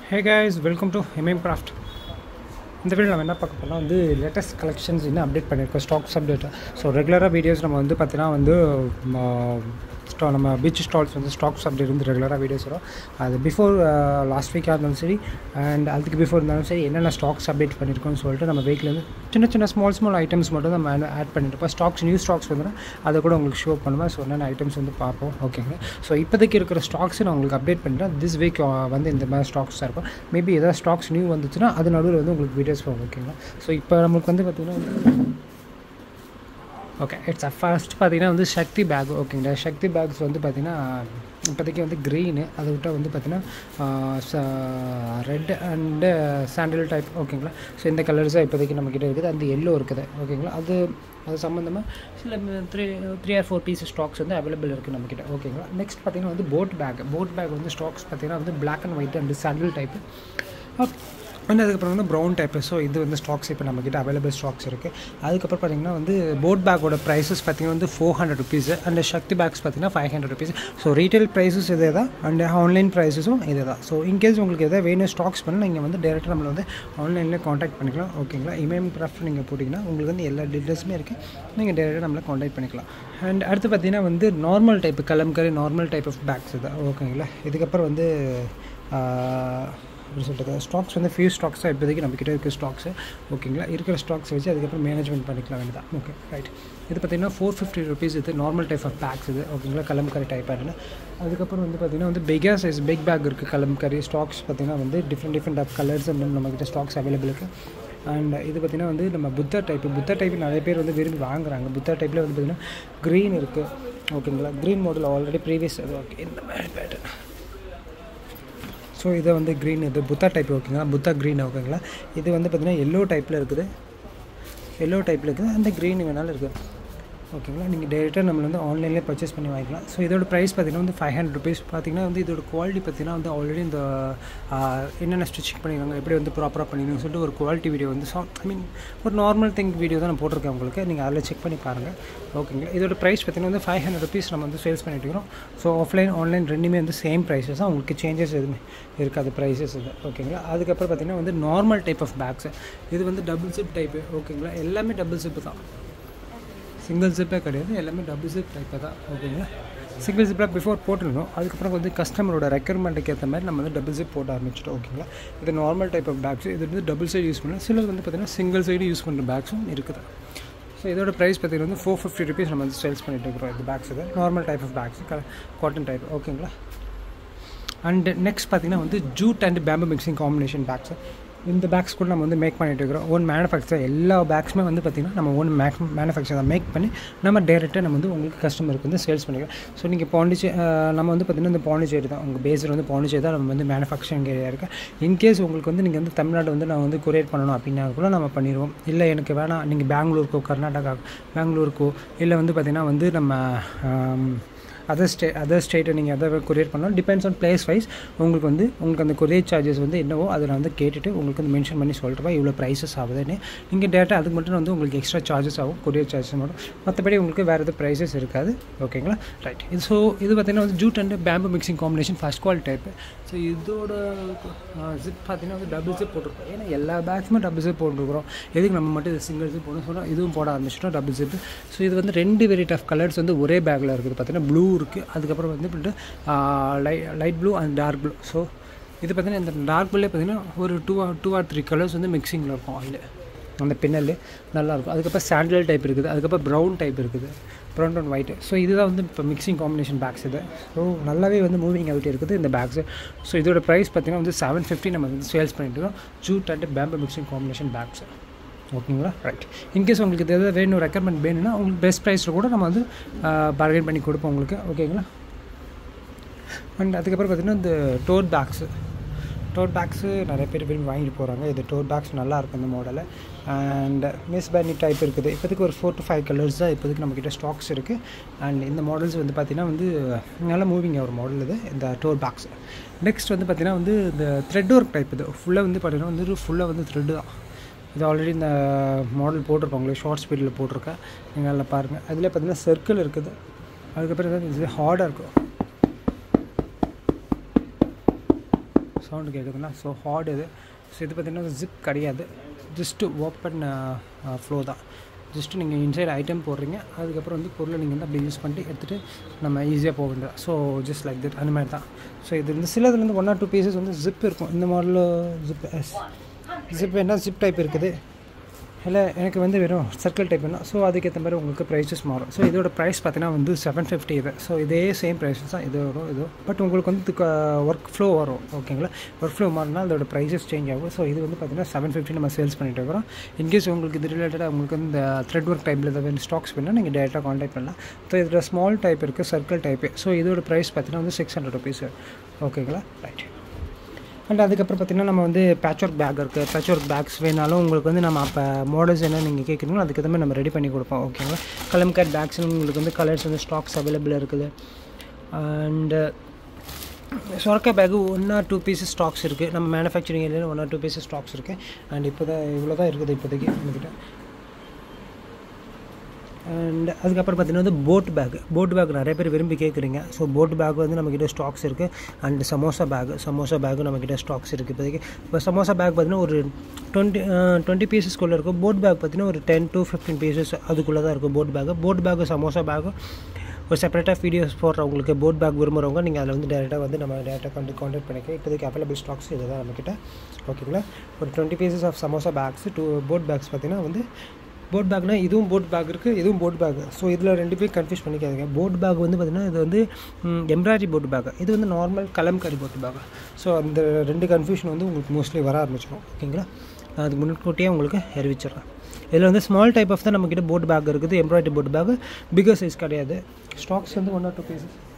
hey guys welcome to MM craft இந்த video நம்ம என்ன பார்க்க போனால் வந்து லேட்டஸ்ட் கலெக்ஷன்ஸ் இன்னும் அப்டேட் பண்ணியிருக்கோம் ஸ்டாக்ஸ் அப்டேட் ஸோ ரெகுலராக வீடியோஸ் நம்ம வந்து பார்த்தீங்கன்னா வந்து ஸ்டா நம்ம பீச் ஸ்டால்ஸ் வந்து ஸ்டாக்ஸ் அப்டேட் வந்து ரெகுலராக வீடியோஸ் வரும் அது பிஃபோர் லாஸ்ட் வீக்காக இருந்தாலும் சரி அண்ட் அதுக்கு பிஃபோர் இருந்தாலும் சரி என்னென்ன ஸ்டாக்ஸ் அப்டேட் பண்ணியிருக்கோம்னு சொல்லிட்டு நம்ம வீக்கில் வந்து சின்ன சின்ன ஸ்மால் ஸ்மால் ஐட்டம்ஸ் மட்டும் நம்ம ஆட் பண்ணியிருப்போம் ஸ்டாக்ஸ் நியூ ஸ்டாக்ஸ் வந்து அதை கூட உங்களுக்கு ஷோ பண்ணுவேன் ஸோ என்னென்ன ஐட்டம்ஸ் வந்து பார்ப்போம் ஓகேங்க ஸோ இப்போதைக்கு இருக்கிற ஸ்டாக்ஸ் நான் உங்களுக்கு அப்டேட் பண்ணிட்டேன் திஸ் வீக் வந்து இந்த மாதிரி ஸ்டாக்ஸ் இருக்கும் மேபி ஏதாவது ஸ்டாக்ஸ் நியூ வந்துச்சுன்னா அது நடுவில் வந்து உங்களுக்கு வீடியோஸ் போகும் ஓகேங்களா ஸோ இப்போ நம்மளுக்கு வந்து பார்த்திங்கன்னா ஓகே இட்ஸ் ஃபர்ஸ்ட் பார்த்தீங்கன்னா வந்து சக்தி பேக் ஓகேங்களா சக்தி பேக்ஸ் வந்து பார்த்திங்கன்னா இப்போதைக்கு வந்து க்ரீனு அதை விட்டால் வந்து பார்த்திங்கன்னா ரெட் அண்டு சாண்டில் டைப் ஓகேங்களா ஸோ இந்த கலர்ஸாக இப்போதைக்கு நம்மக்கிட்ட இருக்குது அந்த எல்லோ இருக்குது ஓகேங்களா அது அது சம்மந்தமாக சில three three or four piece stocks வந்து அவைலபிள் இருக்குது நம்மக்கிட்ட ஓகேங்களா நெக்ஸ்ட் பார்த்திங்கன்னா வந்து போட் பேக் போட் பேக் வந்து ஸ்டாக்ஸ் பார்த்திங்கன்னா வந்து black and white and sandal type and அதுக்கப்புறம் வந்து ப்ரௌன் டைப்பு ஸோ இது வந்து ஸ்டாக்ஸ் இப்போ நம்மக்கிட்ட அவைலபிள் ஸ்டாக்ஸ் இருக்குது அதுக்கப்புறம் பார்த்திங்கன்னா வந்து போட் பேக்கோட ப்ரைஸஸ் பார்த்திங்கன்னா வந்து four hundred rupees and Shakti bags பார்த்திங்கன்னா five hundred rupees so retail prices இதே தான் அண்ட் ஆன்லைன் ப்ரைஸஸும் இதே தான் ஸோ இன்கேஸ் உங்களுக்கு எதாவது வேணும் ஸ்டாக்ஸ் பண்ணால் நீங்கள் வந்து டேரெக்டாக நம்மளை வந்து ஆன்லைனில் காண்டாக்ட் பண்ணிக்கலாம் ஓகேங்களா இமெயில் கிராஃப்ட் நீங்கள் போட்டிங்கன்னா உங்களுக்கு வந்து எல்லா டீட்டெயில்ஸுமே இருக்குது நீங்கள் டேரெக்டாக நம்மளை காண்டாக்ட் பண்ணிக்கலாம் அண்ட் அடுத்து பார்த்திங்கன்னா வந்து normal type Kalamkari normal type of bags இது ஓகேங்களா இதுக்கப்புறம் வந்து எப்படி சொல்கிறது ஸ்டாக்ஸ் வந்து ஃபியூ ஸ்டாக்ஸ் தான் இப்போதைக்கு நம்மக்கிட்ட இருக்கிற ஸ்டாக்ஸு ஓகேங்களா இருக்கிற ஸ்டாக்ஸ் வச்சு அதுக்கப்புறம் மேனேஜ்மெண்ட் பண்ணிக்கலாம் வேண்டியதான் ஓகே ரைட் இது பார்த்திங்கன்னா ஃபோர் ஃபிஃப்டி ருபீஸ் இது நார்மல் டைப் ஆஃப் பேக்ஸ் இது ஓகேங்களா கலம்கரி டைப்பாக இருக்குது அதுக்கப்புறம் வந்து பார்த்திங்கன்னா வந்து பிகா சைஸ் பிக் பேக் இருக்குது கலம்கரி ஸ்டாக்ஸ் பார்த்திங்கன்னா வந்து டிஃப்ரெண்ட் டிஃப்ரெண்ட் ஆஃப் கலர்ஸ் வந்து நம்மக்கிட்ட ஸ்டாக்ஸ் அவைலபிள் இருக்குது அண்ட் இது பார்த்திங்கன்னா வந்து நம்ம புத்தா டைப்பு புத்தா டைப் நிறைய பேர் வந்து விரும்பி வாங்குறாங்க புத்தா டைப்பில் வந்து பார்த்திங்கன்னா க்ரீன் இருக்குது ஓகேங்களா க்ரீன் மாடல் ஆல்ரெடி ப்ரீவியஸ் அது ஓகே இந்த மாதிரி பேட்டர்ன் ஸோ இதை வந்து க்ரீன் இது புத்தா டைப் ஓகேங்களா புத்தா க்ரீன் ஓகேங்களா இது வந்து பார்த்திங்கன்னா எல்லோ டைப்பில் இருக்குது எல்லோ டைப்பில் இருக்குது அந்த க்ரீன் வேணாலும் இருக்குது ஓகேங்களா நீங்கள் டேரெக்டாக நம்மள வந்து ஆன்லைன்லேயே பர்ச்சேஸ் பண்ணி வாங்கிக்கலாம் ஸோ இதோட ப்ரைஸ் பார்த்திங்கன்னா வந்து ஃபைவ் ஹண்ட்ரட் ருபீஸ் பார்த்திங்கன்னா வந்து இதோட குவாலிட்டி பார்த்திங்கன்னா வந்து ஆல்ரெடி இந்த என்னென்ன ஸ்டிச்சிங் பண்ணிடுறாங்க எப்படி வந்து ப்ராப்பராக பண்ணிடுங்க சொல்லிட்டு ஒரு குவாலிட்டி வீடியோ வந்து ஸோ ஐ மீன் ஒரு நார்மல் திங் வீடியோ தான் நான் போட்டிருக்கேன் உங்களுக்கு நீங்கள் அதில் செக் பண்ணி பாருங்கள் ஓகேங்களா இதோட ப்ரைஸ் பார்த்திங்கன்னா வந்து ஃபைவ் ஹண்ட்ரட் ருபீஸ் நம்ம வந்து சேல்ஸ் பண்ணிட்டு இருக்கிறோம் ஸோ ஆஃப்லைன் ஆன்லைன் ரெண்டுமே வந்து சேம் ப்ரைஸஸ் தான் உங்களுக்கு சேஞ்சஸ் எதுவுமே இருக்காது ப்ரைஸஸ் இது ஓகேங்களா அதுக்கப்புறம் பார்த்திங்கன்னா வந்து நார்மல் டைப் ஆஃப் பேக்ஸ் இது வந்து டபுள் ஜிப் டைப்பு ஓகேங்களா எல்லாமே டபுள் ஜிப்பு தான் சிங்கிள் ஜிப்பே கிடையாது எல்லாமே டபுள் ஜிப் டைப்பாக தான் ஓகேங்களா சிங்கிள் ஜிப்பில் பிஃபோர் போட்டிருந்தோம் அதுக்கப்புறம் வந்து கஸ்டமரோட ரெக்யர்மெண்ட்டுக்கு ஏற்ற மாதிரி நம்ம வந்து டபுள் ஜிப் போட ஆரம்பிச்சிட்டோம் ஓகேங்களா இது நார்மல் டைப் ஆஃப் பேக்ஸ் இது வந்து டபுள் சைடு யூஸ் பண்ணலாம் சிலர் வந்து பார்த்திங்கன்னா சிங்கிள் சைடு யூஸ் பண்ணுற பேக்ஸும் இருக்குது ஸோ இதோட ப்ரைஸ் பார்த்திங்கன்னா வந்து ஃபோர் ஃபிஃப்டி ருபீஸ் நம்ம வந்து சேல்ஸ் பண்ணிட்டு இருக்கிறோம் இந்த பேக்ஸ் இது normal type of bags cotton type ஓகேங்களா அண்ட் நெக்ஸ்ட் பார்த்திங்கன்னா வந்து jute and bamboo mixing combination bags இந்த பேக்ஸ் கூட நம்ம வந்து மேக் பண்ணிட்டு இருக்கிறோம் ஓன் மேனுஃபேக்சர் எல்லா பேக்ஸுமே வந்து பார்த்திங்கன்னா நம்ம ஓன் மேக் மேனுஃபேக்சர் தான் மேக் பண்ணி நம்ம டேரெக்டாக நம்ம வந்து உங்களுக்கு கஸ்டமருக்கு வந்து சேல்ஸ் பண்ணிக்கலாம் ஸோ நீங்கள் பாண்டிச்சே நம்ம வந்து பார்த்திங்கன்னா இந்த பாண்டிச்சேரி தான் உங்கள் பேஸில் வந்து பாண்டிச்சேரி தான் நம்ம வந்து மேனுஃபேக்சரிங் ஏரியா இருக்குது இன்கேஸ் உங்களுக்கு வந்து நீங்கள் வந்து தமிழ்நாடு வந்து நான் வந்து கொரியர் பண்ணணும் அப்படின்னா கூட நம்ம பண்ணிடுவோம் இல்லை எனக்கு வேணாம் நீங்கள் பெங்களூருக்கோ கர்நாடகா பெங்களூருக்கோ இல்லை வந்து பார்த்திங்கன்னா வந்து நம்ம அதர் ஸ்டே அதர் ஸ்டேட்டை நீங்கள் அதை கொரியர் பண்ணலாம் டிபெண்ட்ஸ் ஆன் பிளேஸ் வைஸ் உங்களுக்கு வந்து உங்களுக்கு அந்த கொரியர் சார்ஜஸ் வந்து என்னவோ அதை நான் வந்து கேட்டுட்டு உங்களுக்கு வந்து மென்ஷன் பண்ணி சொல்லிட்டுப்பா இவ்வளோ ப்ரைஸஸ் ஆகுதுன்னு நீங்கள் டேட்டா அதுக்கு மட்டும் வந்து உங்களுக்கு எக்ஸ்ட்ரா சார்ஜஸ் ஆகும் கொரியர் சார்ஜஸ் மட்டும் மற்றபடி உங்களுக்கு வேறு எதுவும் ப்ரைஸஸ் இருக்காது ஓகேங்களா ரைட் இது ஸோ இது பார்த்திங்கன்னா வந்து jute and bamboo mixing combination first quality type so இதோட ஜிப் பார்த்திங்கன்னா வந்து டபுள் ஜிப் போட்டிருக்கோம் ஏன்னா எல்லா பேக்ஸுமே டபுள் ஜிப் போட்டுருக்குறோம் எதுக்கு நம்ம மட்டும் இது சிங்கிள் ஜிப் போடணும் சொன்னால் இதுவும் போட ஆரம்பிச்சிட்டோம் டபுள் ஜிப் ஸோ இது வந்து ரெண்டு வெரைட்டி ஆஃப் கலர்ஸ் வந்து ஒரே பேக்கில் இருக்குது பார்த்திங்கன்னா ப்ளூ இருக்குது அதுக்கப்புறம் வந்து இப்படி லை light blue and dark blue so இது பார்த்திங்கன்னா இந்த டார்க் ப்ளூலே பார்த்திங்கன்னா ஒரு two or two or three colours வந்து மிக்சிங்கில் இருக்கும் அதில் அந்த பின்னல் நல்லாயிருக்கும் அதுக்கப்புறம் சாண்டில் டைப் இருக்குது அதுக்கப்புறம் ப்ரௌன் டைப் இருக்குது ப்ரௌன் அண்ட் ஒயிட்டு ஸோ இதுதான் வந்து இப்போ மிக்சிங் காம்பினேஷன் பேக்ஸ் இது ஸோ நல்லாவே வந்து மூவிங் ஆகிட்டே இருக்குது இந்த பேக்ஸு ஸோ இதோட ப்ரைஸ் பார்த்திங்கன்னா வந்து செவன் ஃபிஃப்டி நம்ம வந்து சேல்ஸ் பண்ணிட்டு இருக்கோம் jute and bamboo mixing combination bags ஓகேங்களா ரைட் இன்கேஸ் உங்களுக்கு எதாவது வேணும் ரெக்கமெண்ட் வேணும்னா உங்களுக்கு பெஸ்ட் ப்ரைஸில் கூட நம்ம வந்து பார்கெயின் பண்ணி கொடுப்போம் உங்களுக்கு ஓகேங்களா அண்ட் அதுக்கப்புறம் பார்த்திங்கன்னா இந்த டோர் பேக்ஸு டோர் பேக்ஸு நிறைய பேர் விரும்பி வாங்கிட்டு போகிறாங்க இது டோர் பேக்ஸ் நல்லாயிருக்கும் இந்த மாடலில் அண்ட் மிஸ் பேனி டைப் இருக்குது இப்போதைக்கு ஒரு ஃபோர் டு ஃபைவ் கலர்ஸ் தான் இப்போதைக்கு நம்மக்கிட்ட ஸ்டாக்ஸ் இருக்குது அண்ட் இந்த மாடல்ஸ் வந்து பார்த்திங்கன்னா வந்து நல்லா மூவிங் ஒரு மாடல் இது இந்த டோர் பேக்ஸ் நெக்ஸ்ட் வந்து பார்த்திங்கன்னா வந்து இந்த த்ரெட் ஒர்க் டைப் இது ஃபுல்லாக வந்து பார்த்திங்கன்னா வந்து ஃபுல்லாக வந்து த்ரெட்டு தான் இது ஆல்ரெடி இந்த மாடல் போட்டிருக்கோம் உங்களுக்கு ஷார்ட் ஸ்பீடில் போட்டிருக்கேன் நீங்கள் அதில் பாருங்கள் அதில் பார்த்திங்கன்னா சர்க்கிள் இருக்குது அதுக்கப்புறம் இது ஹார்டாக இருக்கும் சவுண்டு கேட்குதுன்னா ஸோ ஹார்ட் இது ஸோ இது பார்த்திங்கன்னா ஜிப் கிடையாது ஜஸ்ட்டு ஓப்பன் ஃப்ளோ தான் ஜஸ்ட்டு நீங்கள் இன்சைட் ஐட்டம் போடுறீங்க அதுக்கப்புறம் வந்து பொருளை நீங்கள் வந்து அப்படி யூஸ் பண்ணிட்டு எடுத்துகிட்டு நம்ம ஈஸியாக போக வேண்டியது ஸோ ஜஸ்ட் லைக் தட் அந்த மாதிரி தான் ஸோ இது வந்து சிலதுலேருந்து ஒன் ஆர் டூ பீசஸ் வந்து ஜிப் இருக்கும் இந்த மாடலில் ஜிப் எஸ் ஜிப் என்ன ஜிப் டைப் இருக்குது இல்லை எனக்கு வந்து வெறும் சர்க்கிள் டைப் வேணும் ஸோ அதுக்கேற்ற மாதிரி உங்களுக்கு ப்ரைஸஸ் மாறும் ஸோ இதோட ப்ரைஸ் பார்த்தீங்கன்னா வந்து செவன் ஃபிஃப்டி இது ஸோ இதே சேம் ப்ரைஸஸ் தான் இது வரும் இது பட் உங்களுக்கு வந்து ஒர்க் ஃப்ளோ வரும் ஓகேங்களா ஒர்க் ஃப்ளோ மாறினா அதோட ப்ரைஸஸ் சேஞ்ச் ஆகும் ஸோ இது வந்து பார்த்தீங்கன்னா செவன் ஃபிஃப்டி நம்ம சேல்ஸ் பண்ணிட்டு இருக்கிறோம் இன்கேஸ் உங்களுக்கு இது ரிலேட்டடாக உங்களுக்கு வந்து இந்த த்ரெட் ஒர்க் டைப்பில் ஏதாவது ஸ்டாக்ஸ் வேணால் நீங்கள் டேரெக்டாக காண்டாக்ட் பண்ணலாம் ஸோ இதோட ஸ்மால் டைப் இருக்குது சர்க்கிள் டைப்பு ஸோ இதோட ப்ரைஸ் பார்த்தீங்கன்னா வந்து சிக்ஸ் ஹண்ட்ரட் ருபீஸ் ஓகேங்களா ரைட் அண்ட் அதுக்கப்புறம் பார்த்திங்கன்னா நம்ம வந்து பேட்ச் ஒர்க் பேக் இருக்குது பேட்ச் ஒர்க் பேக்ஸ் வேணாலும் உங்களுக்கு வந்து நம்ம அப்போ மாடல்ஸ் என்ன நீங்கள் கேட்குறீங்களோ அதுக்கு மாதிரி நம்ம ரெடி பண்ணி கொடுப்போம் ஓகேங்களா கலம்கட் பேக்ஸ்னு உங்களுக்கு வந்து கலர்ஸ் வந்து ஸ்டாக்ஸ் அவைலபிள் இருக்குது அண்டு சொரக்கா bag one or two pieces stocks இருக்குது நம்ம மேனுஃபேக்சரிங் ஏரியாவில் one or two pieces stocks இருக்குது அண்ட் இப்போ தான் இவ்வளோ தான் இருக்குது இப்போதைக்கு நம்மக்கிட்ட அண்ட் அதுக்கப்புறம் பார்த்தீங்கன்னா வந்து போட் பேக் போட் பேக் நிறைய பேர் விரும்பி கேட்குறீங்க ஸோ போட் பேக் வந்து நம்மக்கிட்ட ஸ்டாக்ஸ் இருக்குது அண்ட் சமோசா பேக் சமோசா பேக்கும் நம்மக்கிட்ட ஸ்டாக்ஸ் இருக்குது இப்போதைக்கு இப்போ சமோசா பேக் பார்த்தீங்கன்னா ஒரு டுவெண்ட்டி டுவெண்ட்டி பீசஸ்க்குள்ளே இருக்கும் போட் பேக் பார்த்தீங்கன்னா ஒரு டென் டு ஃபிஃப்டீன் பீசஸ் அதுக்குள்ளே தான் இருக்கும் boat bag boat bag samosa bag ஒரு செப்பரேட்டாக வீடியோஸ் போடுறவங்களுக்கு போட் பேக் விரும்புகிறவங்க நீங்கள் அதில் வந்து டேரெக்டாக வந்து நம்ம டேரெக்டாக வந்து காண்டாக்ட் பண்ணிக்க இப்போதைக்கு அவைலபிள் ஸ்டாக்ஸ் இது தான் நம்மக்கிட்ட ஓகேங்களா ஒரு twenty pieces of samosa bags two boat bags பார்த்தீங்கன்னா வந்து போட் பேக்னா இதுவும் போட் பேக் இருக்குது இதுவும் போட் பேக் ஸோ இதில் ரெண்டு பேரும் கன்ஃபியூஸ் பண்ணிக்காதீங்க போட் பேக் வந்து பார்த்திங்கன்னா இது வந்து எம்ப்ராய்டரி போட் பேக் இது வந்து normal Kalamkari boat bag so அந்த ரெண்டு கன்ஃபியூஷன் வந்து உங்களுக்கு மோஸ்ட்லி வர ஆரம்பிச்சிடும் ஓகேங்களா நான் அது முன்கூட்டியே உங்களுக்கு அறிவிச்சிடுறேன் இதில் வந்து ஸ்மால் டைப் ஆஃப் தான் நம்மக்கிட்ட போட் பேக் இருக்குது embroidery boat bag figure size கிடையாது ஸ்டாக்ஸ் வந்து ஒன் ஆர் டூ பீசஸ்